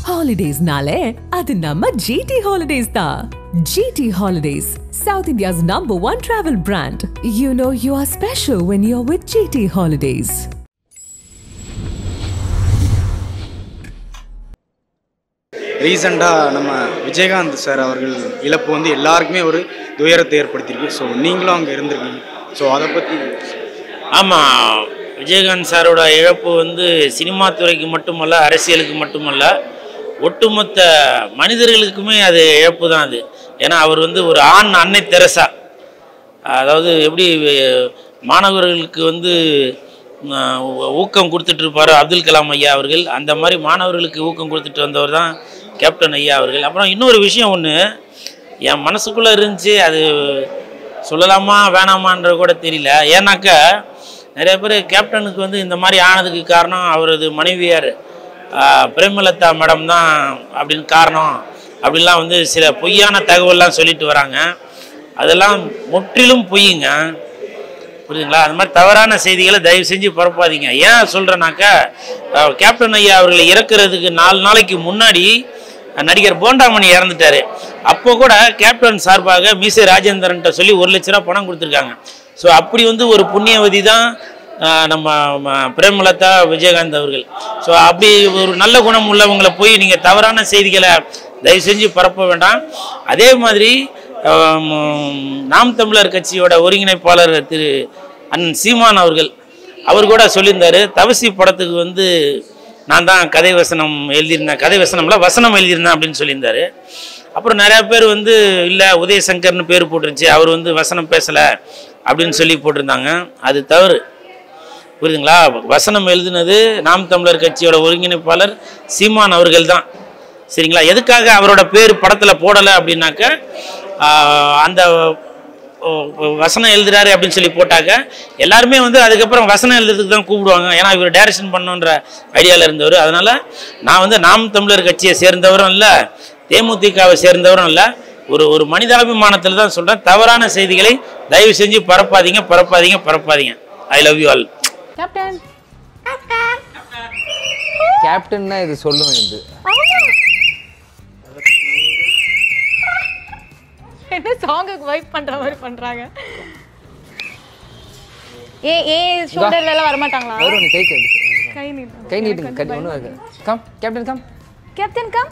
ஹாலிடேஸ்னாலே அது நம்ம ஜிடி ஹாலிடேஸ் தான் GT Holidays south India's number one travel brand you know you are special when you are with GT Holidays ரீசெண்டாக நம்ம Vijayakanth sir அவர்கள் இழப்பு வந்து எல்லாருக்குமே ஒரு துயரத்தை ஏற்படுத்தியிருக்கு ஸோ நீங்களும் அங்கே இருந்திருக்கீங்க ஸோ அதை பற்றி ஆமாம் விஜயகாந்த் சாரோட இழப்பு வந்து சினிமா துறைக்கு மட்டுமல்ல அரசியலுக்கு மட்டுமல்ல ஒட்டுமொத்த மனிதர்களுக்குமே அது இழப்பு தான் அது ஏன்னா அவர் வந்து ஒரு ஆண் அன்னை தெரசா அதாவது எப்படி அஹ், மாணவர்களுக்கு வந்து அஹ், ஊ- ஊக்கம் கொடுத்துட்டு இருப்பார் அப்துல் கலாம் ஐயா அவர்கள் அந்த மாதிரி மாணவர்களுக்கு ஊக்கம் கொடுத்துட்டு வந்தவர் தான் கேப்டன் ஐயா அவர்கள் அப்புறம் இன்னொரு விஷயம் ஒன்று என் மனசுக்குள்ளே இருந்துச்சு அது சொல்லலாமா வேணாமான்ற கூட தெரியல ஏன்னாக்கா நிறைய பேர் கேப்டனுக்கு வந்து இந்த மாதிரி ஆனதுக்கு காரணம் அவரது மனைவியார் ஆஹ், பிரேமலதா மேடம் தான் அப்படின்னு காரணம் அப்படின்லாம் வந்து சில பொய்யான தகவல்லாம் சொல்லிட்டு வராங்க அதெல்லாம் முற்றிலும் பொய்யுங்க புரியுதுங்களா அது மாதிரி தவறான செய்திகளை தயவு செஞ்சு பரப்பாதீங்க ஏன் சொல்கிறேன்னாக்கா கேப்டன் ஐயா அவர்களை இறக்குறதுக்கு நாலு நாளைக்கு முன்னாடி அஹ், நடிகர் போண்டாமணி இறந்துட்டாரு அப்போ கூட கேப்டன் சார்பாக மீசை ராஜேந்திரன்ட்ட சொல்லி ஒரு லட்ச ரூபா பணம் கொடுத்துருக்காங்க ஸோ அப்படி வந்து ஒரு புண்ணியவதி தான் அஹ், நம்ம ம- பிரேமலதா விஜயகாந்த் அவர்கள் ஸோ அப்படி ஒரு நல்ல குணம் உள்ளவங்களை போய் நீங்கள் தவறான செய்திகளை தயவு செஞ்சு பரப்ப வேண்டாம் அதே மாதிரி ஆம், நாம் தமிழர் கட்சியோட ஒருங்கிணைப்பாளர் திரு அண்ணன் சீமான் அவர்கள் அவர் கூட சொல்லியிருந்தாரு தவசி படத்துக்கு வந்து நான் தான் கதை வசனம் எழுதியிருந்தேன் கதை வசனம்ல வசனம் எழுதியிருந்தேன் அப்படின்னு சொல்லியிருந்தாரு அப்புறம் நிறையா பேர் வந்து இல்லை உதயசங்கர்னு பேர் போட்டுருச்சு அவர் வந்து வசனம் பேசலை அப்படின்னு சொல்லி போட்டிருந்தாங்க அது தவறு புரியுதுங்களா வசனம் எழுதினது நாம் தமிழர் கட்சியோட ஒருங்கிணைப்பாளர் சீமான் அவர்கள் தான் சரிங்களா எதுக்காக அவரோட பேர் படத்தில் போடலை அப்படின்னாக்க ஆஹ், அந்த ஓ, ஓ, வசனம் எழுதுறாரு அப்படின்னு சொல்லி போட்டாக்க எல்லாருமே வந்து அதுக்கப்புறம் வசனம் எழுதுறதுக்கு தான் கூப்பிடுவாங்க ஏன்னா இவர் டைரக்ஷன் பண்ணணுன்ற ஐடியாவில் இருந்தவர் அதனால் நான் வந்து நாம் தமிழர் கட்சியை சேர்ந்தவரும் இல்லை தேமுதிகவை சேர்ந்தவரும் இல்லை ஒரு ஒரு மனிதாபிமானத்தில் தான் சொல்கிறேன் தவறான செய்திகளை தயவு செஞ்சு பரப்பாதீங்க பரப்பாதீங்க பரப்பாதீங்க I love you all captain கேப்டன்னா இது சொல்லுவேன் இது என்ன சாங்குக்கு வைப் பண்ற மாதிரி பண்றாங்க ஏ ஏ ஷோல்டர்ல எல்லாம் வர மாட்டாங்களா வரும் நீ கை கை கை நீட்டு கை நீட்டுங்க கை ஒன்றும் இருக்கு come captain come captain come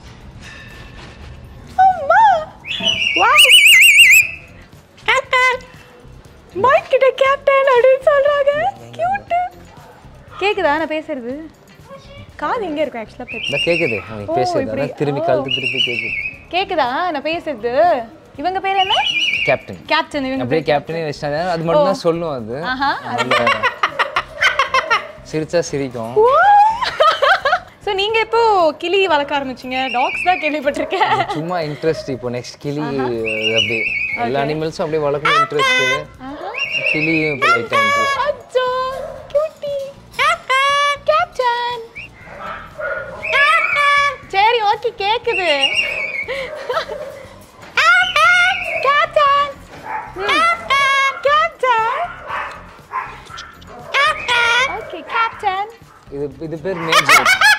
அம்மா வாவ் கேப்டன் மைக் கிட்ட கேப்டன் அப்படின்னு சொல்றாங்க கியூட் கேக்குதா நான் பேசுறது காது எங்க இருக்கும் ஆக்சுவலா இந்த கேட்குது நீ ஓ, பேசுறது இப்படி. அதான் திரும்பி ஓ. கழுத்து திருப்பி கேட்குது கேக்குதா நான் பேசுறது இவங்க பேர் என்ன கேப்டன் கேப்டன் இவங்க அப்படியே கேப்டனே வச்சிட்டாங்க அது மட்டும் தான் சொல்லும் அது ஆஹா அதுல சிரிச்சா சிரிக்கும் ஸோ நீங்க இப்போ கிளி வளர்க்க ஆரம்பிச்சீங்க டாக்ஸ் தான் கேள்விப்பட்டிருக்கேன் சும்மா இன்ட்ரெஸ்ட் இப்போ நெக்ஸ்ட் கிளி அது அப்படியே எல்லா அனிமல்ஸும் அப்படியே வளர்க்கணும் இன்ட்ரெஸ்ட் கிளியும் இப்போ லைட்டாக இன்ட்ரெஸ்ட் அச்சோ கியூட்டி கேப்டன் சரி ஓகே கேக்குது கேப்டன் கேப்டன் ஓகே கேப்டன் இது இது பேர் மேஜர்